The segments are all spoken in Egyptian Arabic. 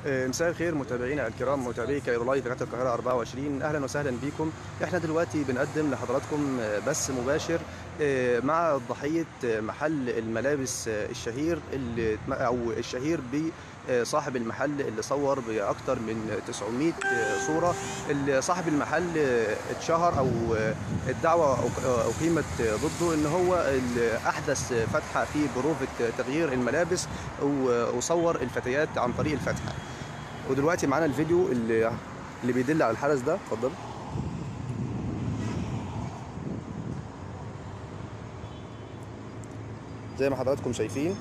آه، مساء الخير متابعينا الكرام متابعي كايرو لايف قناه القاهره 24 اهلا وسهلا بكم احنا دلوقتي بنقدم لحضراتكم آه، بث مباشر آه، مع ضحيه آه، محل الملابس آه، الشهير اللي او الشهير بصاحب المحل اللي صور باكثر من 900 آه، صوره اللي صاحب المحل آه، اتشهر او آه، الدعوه أق- آه، اقيمت آه، ضده ان هو اللي احدث فتحه في بروفه تغيير الملابس و- وصور الفتيات عن طريق الفتحه ودلوقتي معانا الفيديو اللي اللي بيدل على الحدث ده اتفضل زي ما حضراتكم شايفين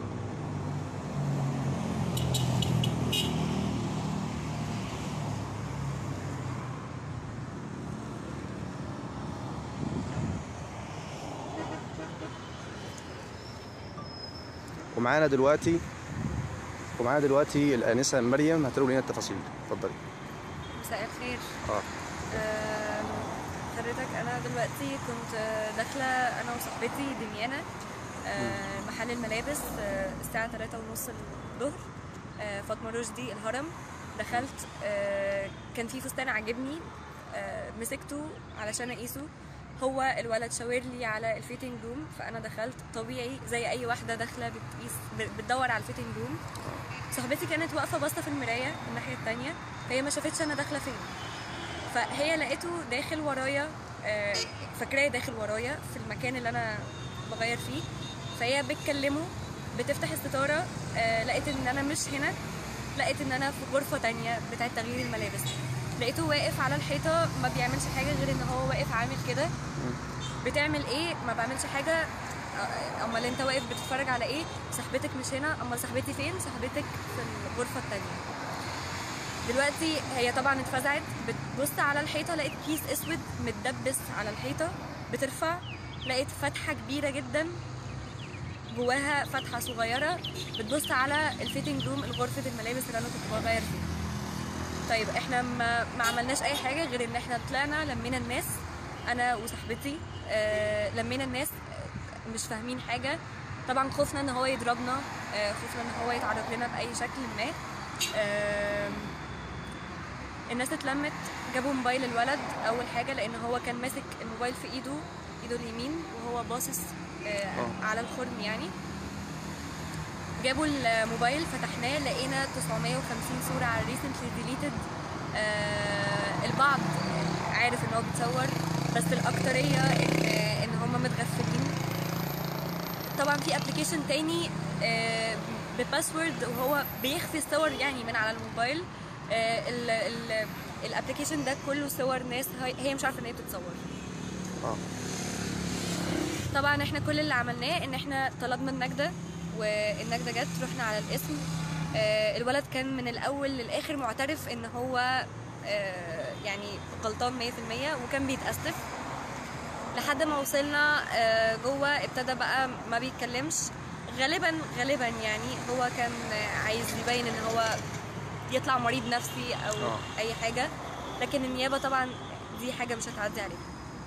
ومعانا دلوقتي ومعانا دلوقتي الانسه مريم هتقول لنا التفاصيل اتفضلي مساء الخير اه آم، حضرتك انا دلوقتي كنت داخله انا وصاحبتي دميانه آه، محل الملابس آه، الساعه 3 ونص الظهر آه، فاطمه رشدي الهرم دخلت آه، كان في فستان عجبني آه، مسكته علشان اقيسه هو الولد شاور لي على الفيتنج روم فانا دخلت طبيعي زي اي واحده داخله بتقيس ب- بتدور على الفيتنج روم صاحبتي كانت واقفه باصه في المرايه الناحيه التانية فهي ما شافتش انا داخله فين فهي لقيته داخل ورايا آه، فاكراه داخل ورايا في المكان اللي انا بغير فيه فهي بتكلمه بتفتح الستاره آه، لقيت ان انا مش هنا لقيت ان انا في غرفه تانية بتاعه تغيير الملابس لقيته واقف على الحيطه ما بيعملش حاجه غير ان هو واقف عامل كده بتعمل ايه ما بعملش حاجه آه، امال انت واقف بتتفرج على ايه صاحبتك مش هنا امال صاحبتي فين صاحبتك في الغرفه التانية دلوقتي هي طبعا اتفزعت بتبص على الحيطه لقيت كيس اسود متدبس على الحيطه بترفع لقيت فتحه كبيره جدا جواها فتحه صغيره بتبص على الفيتنج روم غرفه الملابس اللي انا كنت بغير فيها طيب احنا ما, ما عملناش اي حاجه غير ان احنا طلعنا لمينا الناس انا وصاحبتي آه لمينا الناس آه، مش فاهمين حاجه طبعا خوفنا ان هو يضربنا آه خوفنا ان هو يتعرض لنا باي شكل ما آه الناس اتلمت جابوا موبايل الولد اول حاجه لان هو كان ماسك الموبايل في ايده ايده اليمين وهو باصص آه آه. على الخرم يعني جابوا الموبايل فتحناه لقينا 950 صورة على ريسنتلي ديليتد آه البعض عارف ان هو بيتصور بس الأكترية ان ان هم متغفلين طبعا في ابلكيشن تاني آه بباسورد وهو بيخفي الصور يعني من على الموبايل آه ال- ال- الابلكيشن ده كله صور ناس هي هي مش عارفه ان هي بتتصور اه طبعا احنا كل اللي عملناه ان احنا طلبنا النجدة والنجدة جت رحنا على الاسم آه، الولد كان من الاول للاخر معترف ان هو آه، يعني غلطان 100% وكان بيتأسف لحد ما وصلنا آه، جوه ابتدى بقى ما بيتكلمش غالبا غالبا يعني هو كان عايز يبين ان هو يطلع مريض نفسي او آه. اي حاجه لكن النيابه طبعا دي حاجه مش هتعدي عليه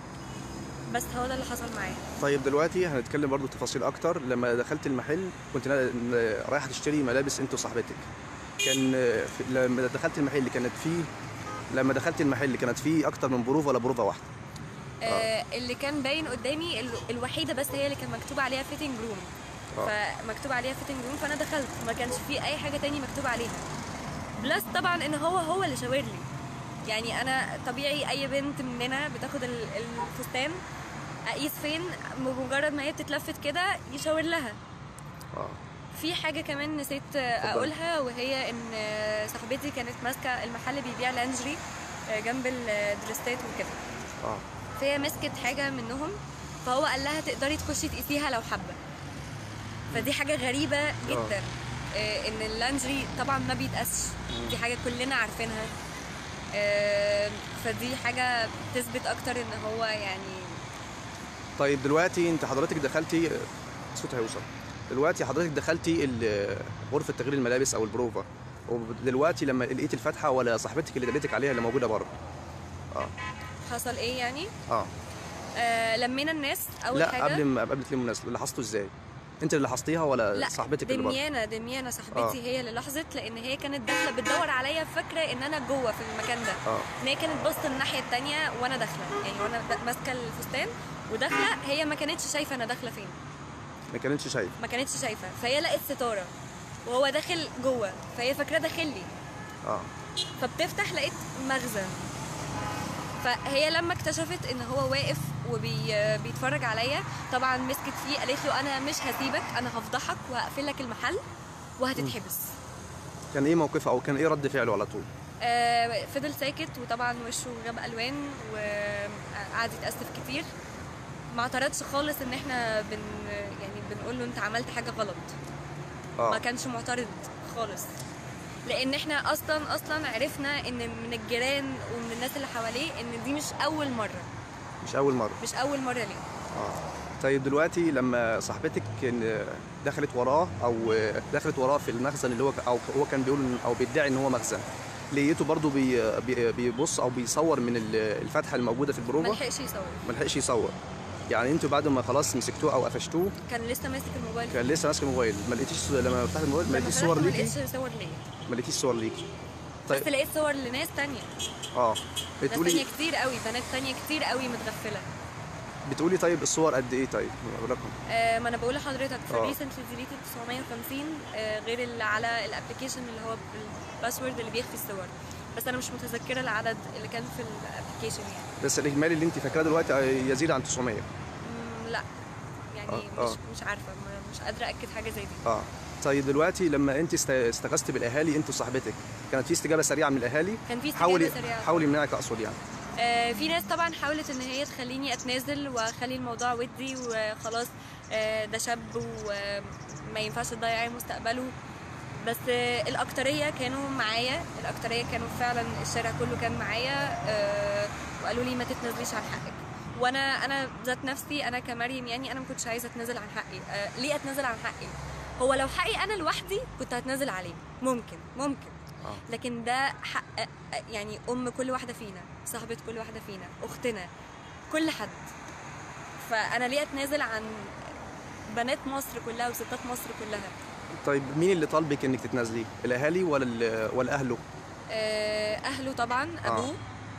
بس هو ده اللي حصل معايا طيب دلوقتي هنتكلم برضو تفاصيل اكتر لما دخلت المحل كنت نا- نا- رايحه تشتري ملابس انت وصاحبتك كان آه، في- لما دخلت المحل كانت فيه لما دخلت المحل كانت فيه اكتر من بروفه ولا بروفه واحده آه اللي كان باين قدامي ال- الوحيده بس هي اللي كان مكتوب عليها فيتنج روم آه. فمكتوب عليها فيتنج روم فانا دخلت ما كانش في اي حاجه تاني مكتوب عليها بلس طبعا ان هو هو اللي شاور لي يعني انا طبيعي اي بنت مننا بتاخد ال- الفستان اقيس فين مجرد ما هي بتتلفت كده يشاور لها اه في حاجه كمان نسيت اقولها وهي ان صاحبتي كانت ماسكه المحل بيبيع لانجري جنب الدريستات وكده اه فهي مسكت حاجه منهم فهو قال لها تقدري تخشي تقيسيها لو حابه فدي حاجه غريبه جدا آه، ان اللانجري طبعا ما بيتقاسش دي حاجه كلنا عارفينها آه، فدي حاجه تثبت اكتر ان هو يعني طيب دلوقتي انت حضرتك دخلتي الصوت هيوصل دلوقتي حضرتك دخلتي ال- غرفه تغيير الملابس او البروفه ودلوقتي لما لقيت الفتحه ولا صاحبتك اللي دلتك عليها اللي موجوده بره اه حصل ايه يعني اه آه، لمينا الناس اول لا حاجه قبل ما قبل تلموا الناس لاحظته ازاي انت اللي لاحظتيها ولا لا صاحبتك اللي بره دميانه دميانه صاحبتي آه. هي اللي لاحظت لان هي كانت داخله بتدور عليا فاكره ان انا جوه في المكان ده اه ان هي كانت باصه الناحيه التانية وانا داخله يعني وانا د- ماسكه الفستان وداخله هي ما كانتش شايفه انا داخله فين ما كانتش شايف ما كانتش شايفه فهي لقت ستاره وهو داخل جوه فهي فاكراه داخل لي اه فبتفتح لقيت مخزن فهي لما اكتشفت ان هو واقف وبيتفرج عليا طبعا مسكت فيه قالت له انا مش هسيبك انا هفضحك وهقفل لك المحل وهتتحبس كان ايه موقفه او كان ايه رد فعله على طول آه فضل ساكت وطبعا وشه غاب الوان وقعد يتاسف كتير ما اعترضش خالص ان احنا بن يعني بنقول له انت عملت حاجه غلط ما اه كانش معترض خالص لان احنا اصلا اصلا عرفنا ان من الجيران ومن الناس اللي حواليه ان دي مش اول مره مش اول مره مش اول مره ليه اه طيب دلوقتي لما صاحبتك كان دخلت وراه او دخلت وراه في المخزن اللي هو او هو كان بيقول إن- او بيدعي ان هو مخزن لقيته برضو بي بي- بيبص او بيصور من ال- الفتحه الموجوده في ما البروفه لحقش يصور ما لحقش يصور يعني انتوا بعد ما خلاص مسكتوه او قفشتوه كان لسه ماسك الموبايل كان لسه ماسك الموبايل ما لقيتيش لما فتحت الموبايل ما لما لقيتيش فتحت صور ما ليكي لقيتش صور ليا ما لقيتيش صور ليكي بس طيب لقيت صور لناس تانية اه ناس تانية بتقولي كتير قوي بنات تانية كتير قوي متغفلة بتقولي طيب الصور قد ايه طيب رقم آه ما انا بقول لحضرتك في آه. الريسنتلي ديليتد 950 آه غير اللي على الابلكيشن اللي هو الباسورد اللي بيخفي الصور بس انا مش متذكره العدد اللي كان في الابلكيشن يعني بس الاجمالي اللي انت فاكراه دلوقتي يزيد عن 900 مم، لا يعني آه، مش آه. مش عارفه ما- مش قادره اكد حاجه زي دي اه طيب دلوقتي لما انت است- استغثت بالاهالي انت وصاحبتك كانت في استجابه سريعه من الاهالي كان في استجابه حاولي سريعه حاولي يمنعك اقصد يعني آه، في ناس طبعا حاولت ان هي تخليني اتنازل واخلي الموضوع ودي وخلاص آه، ده شاب وما ينفعش تضيعي مستقبله بس آه، الاكتريه كانوا معايا الاكتريه كانوا فعلا الشارع كله كان معايا آه، وقالوا لي ما تتنازليش عن حقك وانا انا ذات نفسي انا كمريم يعني انا ما كنتش عايزه اتنازل عن حقي آه، ليه اتنازل عن حقي هو لو حقي انا لوحدي كنت هتنازل عليه ممكن ممكن اه لكن ده حق يعني ام كل واحده فينا صاحبه كل واحده فينا اختنا كل حد فانا ليه اتنازل عن بنات مصر كلها وستات مصر كلها طيب مين اللي طالبك انك تتنازلي الاهالي ولا ال- ولا اهله آه، اهله طبعا آه. ابوه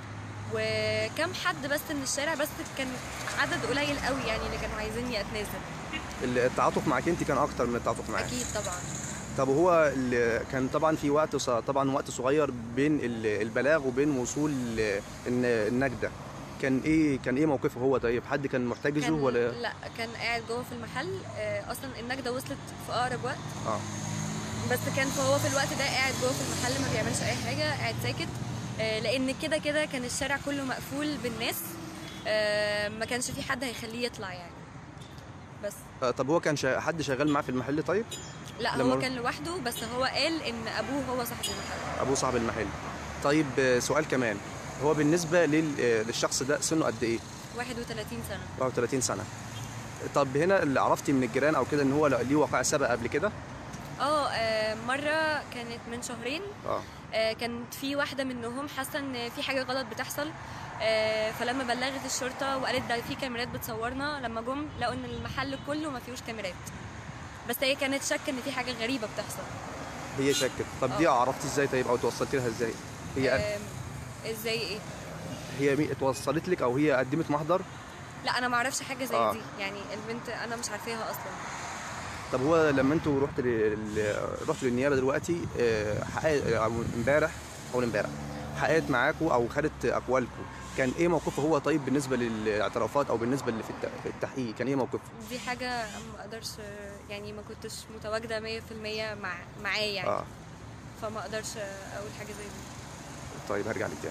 وكم حد بس من الشارع بس كان عدد قليل قوي يعني اللي كانوا عايزيني اتنازل التعاطف معاك انت كان اكتر من التعاطف معاه اكيد طبعا طب هو ال- كان طبعا في وقت ص- طبعا وقت صغير بين ال- البلاغ وبين وصول ال- الن- النجده كان ايه كان ايه موقفه هو طيب حد كان محتجزه كان ولا لا كان قاعد جوه في المحل آه، اصلا النجده وصلت في اقرب وقت اه بس كان هو في الوقت ده قاعد جوه في المحل ما بيعملش اي حاجه قاعد ساكت آه، لان كده كده كان الشارع كله مقفول بالناس آه، ما كانش في حد هيخليه يطلع يعني بس آه، طب هو كان شا... حد شغال معاه في المحل طيب لا لما- هو كان لوحده بس هو قال ان ابوه هو صاحب المحل ابوه صاحب المحل طيب آه، سؤال كمان هو بالنسبه لل... آه، للشخص ده سنه قد ايه 31 سنه 34 سنه طب هنا اللي عرفتي من الجيران او كده ان هو ليه وقع سابق قبل كده اه آه، مره كانت من شهرين اه آه، كانت في واحده منهم حاسه ان في حاجه غلط بتحصل آه، فلما بلغت الشرطه وقالت ده في كاميرات بتصورنا لما جم لقوا ان المحل كله ما فيهوش كاميرات بس هي كانت شك ان في حاجه غريبه بتحصل هي شكت طب دي آه. عرفتي ازاي طيب او توصلتي لها ازاي هي آم، ازاي ايه هي مي- اتوصلت لك او هي قدمت محضر لا انا ما اعرفش حاجه زي آه. دي يعني البنت انا مش عارفاها اصلا طب هو لما انتوا رحت لل... رحتوا للنيابه دلوقتي آه، حققت أو امبارح اول امبارح حققت معاكوا او خدت اقوالكم كان ايه موقفه هو طيب بالنسبه للاعترافات او بالنسبه اللي في الت- في التحقيق كان ايه موقفه دي حاجه ما اقدرش يعني ما كنتش متواجده 100% مع معاه يعني اه فما اقدرش اقول حاجه زي دي طيب هرجع لك تاني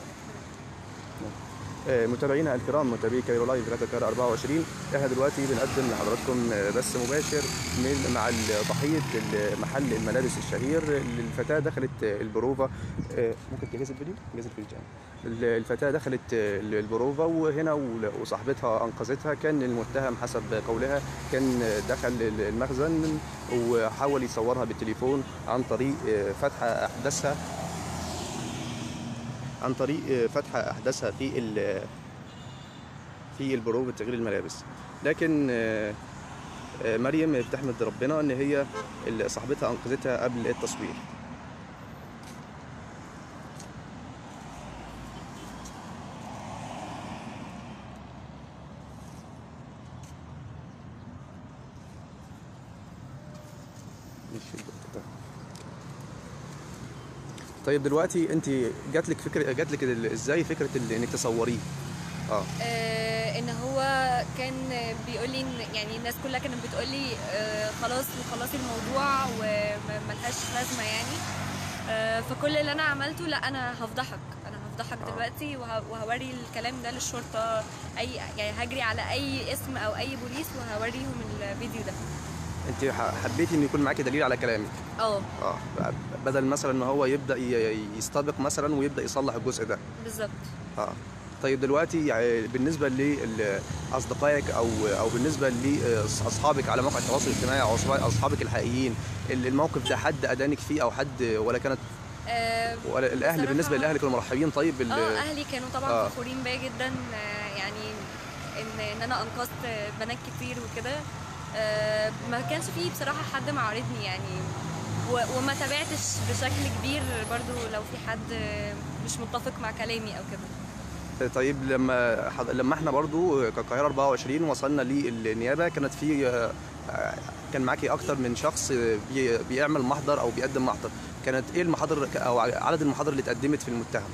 آه، متابعينا الكرام متابعي كايرو لايف 3 كايرو 24 احنا دلوقتي بنقدم لحضراتكم آه، بث مباشر من مع ضحيه محل الملابس الشهير اللي الفتاه دخلت آه، البروفا آه، ممكن تجهز الفيديو؟ جهز الفيديو يعني. ال- الفتاه دخلت آه، البروفا وهنا ول- وصاحبتها انقذتها كان المتهم حسب قولها كان آه، دخل المخزن وحاول يصورها بالتليفون عن طريق آه، فتح احداثها عن طريق آه، فتح احداثها في ال- في البروفة تغيير الملابس لكن آه، آه، مريم بتحمد ربنا ان هي اللي صاحبتها انقذتها قبل التصوير ماشي الوقت ده. طيب دلوقتي انت جات لك فكره جات لك ال- ازاي فكره ال- انك تصوريه اه آه، ان هو كان بيقول لي إن- يعني الناس كلها كانت بتقول لي آه، خلاص خلصي الموضوع وملهاش لازمه يعني آه، فكل اللي انا عملته لا انا هفضحك انا هفضحك آه. دلوقتي وه- وهوري الكلام ده للشرطه اي يعني هجري على اي اسم او اي بوليس وهوريهم الفيديو ده انت ح- حبيتي ان يكون معاكي دليل على كلامك اه اه بدل مثلا ان هو يبدا ي- يستبق مثلا ويبدا يصلح الجزء ده بالظبط اه طيب دلوقتي يعني بالنسبه لاصدقائك او او بالنسبه لاصحابك على مواقع التواصل الاجتماعي او أصحاب- اصحابك الحقيقيين ال- الموقف ده حد ادانك فيه او حد ولا كانت آه، ولا الاهل بصراحة- بالنسبه للاهل كانوا مرحبين طيب بال- اه اهلي كانوا طبعا آه. فخورين بيا جدا آه، يعني ان ان انا انقذت بنات كتير وكده آه، ما كانش فيه بصراحه حد معارضني يعني و- وما تابعتش بشكل كبير برضو لو في حد آه، مش متفق مع كلامي او كده طيب لما حض- لما احنا برضو كقاهره 24 وصلنا للنيابه كانت في آه، كان معاكي اكتر من شخص بي- بيعمل محضر او بيقدم محضر كانت ايه المحاضر او عدد المحاضر اللي اتقدمت في المتهم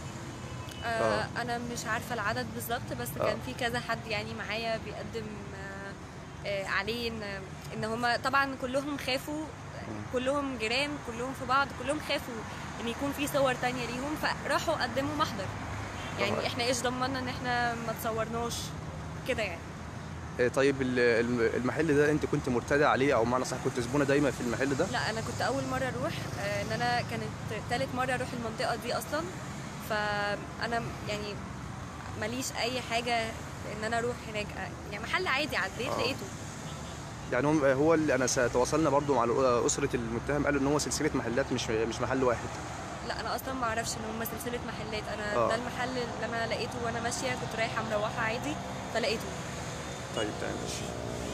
آه، انا مش عارفه العدد بالظبط بس آه. كان في كذا حد يعني معايا بيقدم آه، آه، عليه ان ان هما طبعا كلهم خافوا كلهم جيران كلهم في بعض كلهم خافوا ان يكون في صور تانية ليهم فراحوا قدموا محضر آه. يعني احنا ايش ضمننا ان احنا ما تصورناش كده يعني آه، طيب ال- الم- المحل ده انت كنت مرتدى عليه او معنى صح كنت زبونه دايما في المحل ده لا انا كنت اول مره اروح آه، ان انا كانت تالت مره اروح المنطقه دي اصلا فانا يعني ماليش اي حاجه ان انا اروح هناك آه، يعني محل عادي عديت آه. لقيته يعني هم هو اللي انا س- تواصلنا برضو مع الأ- اسره المتهم قالوا ان هو سلسله محلات مش مش محل واحد لا انا اصلا ما اعرفش ان هم سلسله محلات انا آه. ده المحل اللي انا لقيته وانا ماشيه كنت رايحه مروحه عادي فلقيته طيب تمام ماشي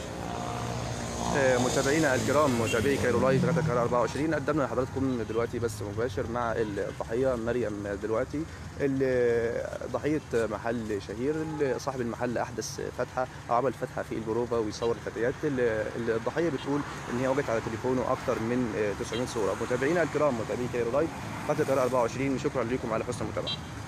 آه، متابعينا الكرام متابعي كايرو لايف غدا كايرو 24 قدمنا لحضراتكم دلوقتي بس مباشر مع الضحيه مريم دلوقتي اللي ضحيه محل شهير اللي صاحب المحل احدث فتحه او عمل فتحه في البروفا ويصور الفتيات اللي اللي الضحيه بتقول ان هي وجدت على تليفونه اكثر من آه، 900 صوره متابعينا الكرام متابعي كايرو لايف غدا كايرو 24 شكرا لكم على حسن المتابعه